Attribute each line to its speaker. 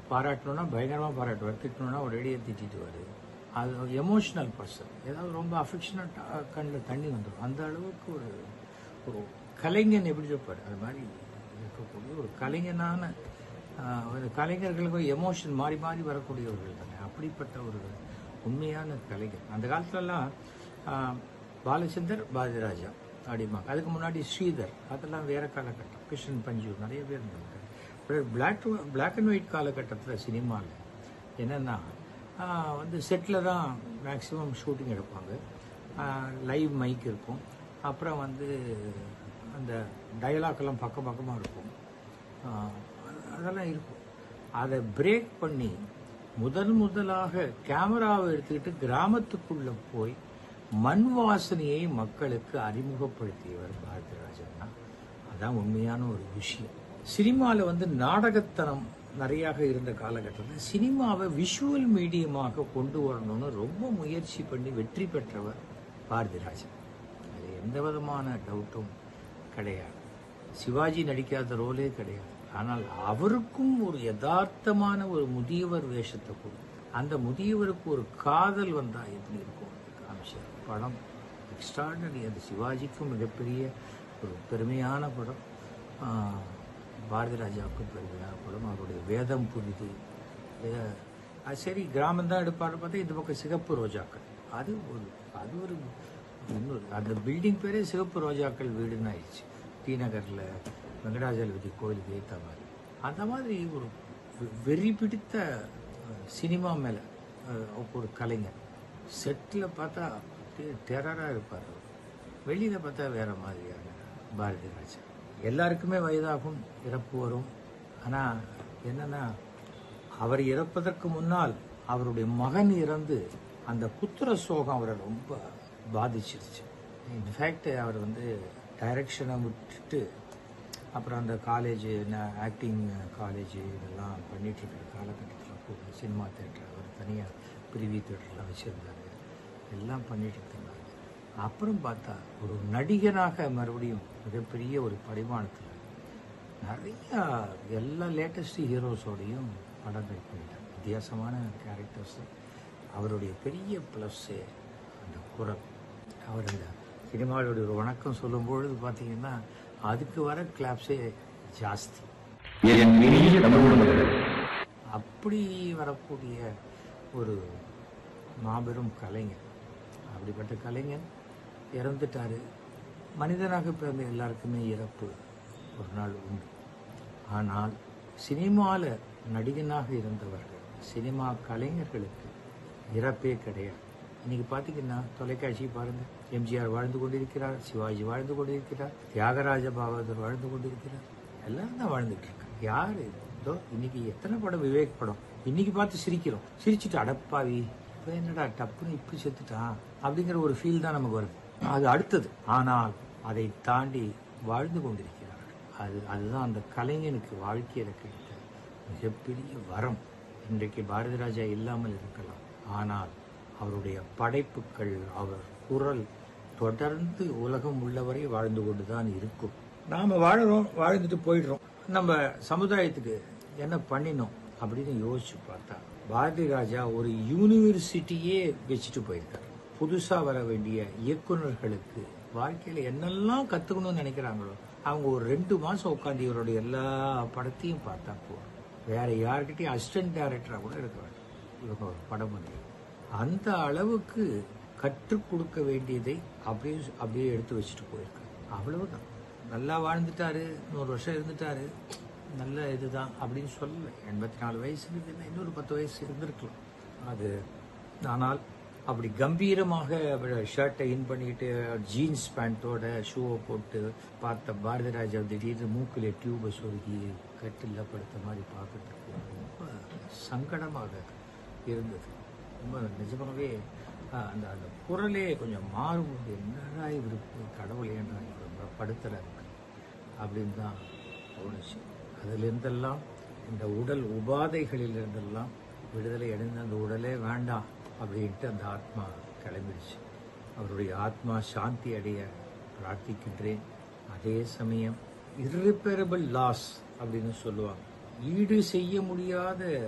Speaker 1: பாராட்டணும்னா பயங்கரமாக பாராட்டுவார் திட்டணும்னா ஒரு ரெடியை திட்டிட்டுவார் அது எமோஷனல் பர்சன் ஏதாவது ரொம்ப அஃபெக்ஷனட்டாக கண்ணில் தண்ணி வந்துடும் அந்த அளவுக்கு ஒரு ஒரு கலைஞன் எப்படி இருப்பார் அது மாதிரி இருக்கக்கூடிய ஒரு கலைஞனான ஆஹ், ஒரு கலைஞர்களுக்கு எமோஷன் மாறி மாறி வரக்கூடியவர்கள் தானே அப்படிப்பட்ட ஒரு உண்மையான கலைஞர் அந்த காலத்துலலாம் ஆஹ், பாலச்சந்தர் பாரதிராஜா அப்படிம்பாங்க அதுக்கு முன்னாடி ஸ்ரீதர் அதெல்லாம் வேற காலகட்டம் கிருஷ்ணன் பஞ்சு நிறைய பேர் இருந்தாங்க பிளாக் பிளாக் அண்ட் ஒயிட் காலகட்டத்தில் சினிமாவில் என்னென்னா வந்து செட்டில் தான் மேக்ஸிமம் ஷூட்டிங் எடுப்பாங்க லைவ் மைக் இருக்கும் அப்புறம் வந்து அந்த டயலாக்லாம் பக்கம் பக்கமாக இருக்கும் ஆஹ் அதெல்லாம் இருக்கும் அதை பிரேக் பண்ணி முதல் முதலாக கேமராவை எடுத்துக்கிட்டு கிராமத்துக்குள்ள போய் மண் வாசனையை மக்களுக்கு அறிமுகப்படுத்தியவர் பாரதிராஜன் தான் அதான் உண்மையான ஒரு விஷயம் சினிமாவில் வந்து நாடகத்தனம் நிறையாக இருந்த காலகட்டத்தில் சினிமாவை விஷுவல் மீடியமாக கொண்டு வரணும்னு ரொம்ப முயற்சி பண்ணி வெற்றி பெற்றவர் பாரதிராஜன் அது எந்த விதமான டவுட்டும் கிடையாது சிவாஜி நடிக்காத ரோலே கிடையாது ஆனால் அவருக்கும் ஒரு யதார்த்தமான ஒரு முதியவர் வேஷத்தை கொடுத்து அந்த முதியவருக்கு ஒரு காதல் வந்தா எப்படி இருக்கும் காமிச்சார் படம் எக்ஸ்ட்ராடனரி அந்த சிவாஜிக்கும் மிகப்பெரிய ஒரு பெருமையான படம் ஆஹ், பாரதி ராஜாவுக்கும் பெருமையான படம் அவருடைய வேதம் புரிது வே- அது சரி கிராமம் தான் எடுப்பாரு பார்த்தா இந்த பக்கம் சிகப்பு ரோஜாக்கள் அது ஒரு அது ஒரு இன்னொரு அந்த பில்டிங் பேரே சிகப்பு ரோஜாக்கள் வீடுன்னு ஆயிடுச்சு டி நகர்ல வெங்கடாஜலபதி கோயிலுக்கு ஏற்ற மாதிரி அந்த மாதிரி ஒரு வெ- வெறி பிடித்த அஹ், சினிமா மேல அஹ், ஒரு கலைஞர் செட்டில் பார்த்தா டெரராக இருப்பார் அவர். வெளியில பார்த்தா வேற மாதிரியான பாரதி ராஜா எல்லாருக்குமே வயதாகும் இறப்பு வரும் ஆனா என்னன்னா அவர் இறப்பதற்கு முன்னால் அவருடைய மகன் இறந்து அந்த புத்திர சோகம் அவரை ரொம்ப பாதிச்சிருச்சு இன்ஃபேக்ட் அவர் வந்து டைரக்ஷனை விட்டுட்டு அப்புறம் அந்த காலேஜ் ஆக்டிங் காலேஜ் இதெல்லாம் பண்ணிட்டு இருக்கிற காலகட்டத்தில் கூட சினிமா தேட்டர் அவர் தனியாக பிரிவி தேட்டர்லாம் வச்சுருந்தாரு எல்லாம் பண்ணிட்டு இருந்தாங்க அப்புறம் பார்த்தா ஒரு நடிகனாக மறுபடியும் மிகப்பெரிய ஒரு பரிமாணத்தில் நிறைய எல்லா லேட்டஸ்ட் ஹீரோஸோடையும் படங்கள் பண்ணிட்டார் வித்தியாசமான கேரக்டர்ஸ் அவருடைய பெரிய ப்ளஸ்ஸு அந்த குரல் அவர் அந்த சினிமாவுடைய ஒரு வணக்கம் சொல்லும் பொழுது பார்த்தீங்கன்னா அதுக்கு வர கிளாப்ஸே ஜாஸ்தி
Speaker 2: என் இனிய தமிழ் உடம்புகளே
Speaker 1: அப்படி வரக்கூடிய ஒரு மாபெரும் கலைஞர் அப்படிப்பட்ட கலைஞர் இறந்துட்டாரு மனிதனாக பிறந்த எல்லாருக்குமே இறப்பு ஒரு நாள் உண்டு ஆனால் சினிமாவில் நடிகனாக இருந்தவர்கள் சினிமா கலைஞர்களுக்கு இறப்பே கிடையாது இன்னைக்கு பார்த்தீங்கன்னா தொலைக்காட்சி பாருங்க எம்ஜிஆர் வாழ்ந்து கொண்டிருக்கிறார் சிவாஜி வாழ்ந்து கொண்டிருக்கிறார் தியாகராஜ பாகவதர் வாழ்ந்து கொண்டிருக்கிறார் எல்லாரும் தான் வாழ்ந்துட்டு இருக்காங்க யாரு இதோ இன்னைக்கு எத்தனை படம் விவேக் படம் இன்னைக்கு பார்த்து சிரிக்கிறோம் சிரிச்சுட்டு அடப்பாவி இப்ப என்னடா டப்புன்னு இப்படி செத்துட்டான் அப்படிங்கிற ஒரு ஃபீல் தான் நமக்கு வருது அது அடுத்தது ஆனால் அதை தாண்டி வாழ்ந்து கொண்டிருக்கிறார்கள் அது அதுதான் அந்த கலைஞனுக்கு வாழ்க்கையில கிடைத்த மிகப்பெரிய வரம் இன்றைக்கு பாரதி ராஜா இல்லாமல் இருக்கலாம் ஆனால் அவருடைய படைப்புகள் அவர் குரல் தொடர்ந்து உலகம் உள்ளவரை வாழ்ந்து கொண்டுதான் இருக்கும் நாம வாழறோம் வாழ்ந்துட்டு போயிடுறோம் நம்ம சமுதாயத்துக்கு என்ன பண்ணினோம் அப்படின்னு யோசிச்சு பார்த்தா பாரதி ராஜா ஒரு யூனிவர்சிட்டியே வச்சுட்டு போயிருக்காரு புதுசா வர வேண்டிய இயக்குனர்களுக்கு வாழ்க்கையில என்னெல்லாம் கத்துக்கணும்னு நினைக்கிறாங்களோ அவங்க ஒரு ரெண்டு மாசம் உட்காந்து இவருடைய எல்லா படத்தையும் பார்த்தா போதும் வேற யார்கிட்டயும் அசிஸ்டன்ட் டைரக்டரா கூட இருக்க வேண்டாம் இவங்க ஒரு படம் பண்ணி அந்த அளவுக்கு கற்றுக் கொடுக்க வேண்டியதை அப்படியே அப்படியே எடுத்து வச்சுட்டு போயிருக்காரு அவ்வளவுதான் நல்லா வாழ்ந்துட்டாரு நூறு வருஷம் இருந்துட்டாரு நல்ல இதுதான் அப்படின்னு சொல்லல எண்பத்தி நாலு வயசு இருக்குதுன்னா இன்னொரு பத்து வயசு இருந்திருக்கலாம் அது ஆனால் அப்படி கம்பீரமாக ஷர்ட்டை இன் பண்ணிட்டு ஜீன்ஸ் பேண்ட்டோட ஷூவை போட்டு பார்த்த பாரதி ராஜா திடீர்னு மூக்கில் டியூபை சொருகி கட்டில் படுத்த மாதிரி பார்க்கறதுக்கு ரொம்ப சங்கடமாக இருந்தது ரொம்ப நிஜமாகவே ஆஹ், அந்த அந்த குரலே கொஞ்சம் மாறும்போது என்னடா இவருக்கு கடவுள் ஏன்டா இவர் படுத்துறாரு அப்படின்னு தான் தோணுச்சு அதிலிருந்தெல்லாம் இந்த உடல் உபாதைகளில் இருந்தெல்லாம் விடுதலை அடைந்த அந்த உடலே வேண்டாம் அப்படின்ட்டு அந்த ஆத்மா கிளம்பிடுச்சு அவருடைய ஆத்மா சாந்தி அடைய பிரார்த்திக்கின்றேன் அதே சமயம் irreparable லாஸ் அப்படின்னு சொல்லுவாங்க ஈடு செய்ய முடியாத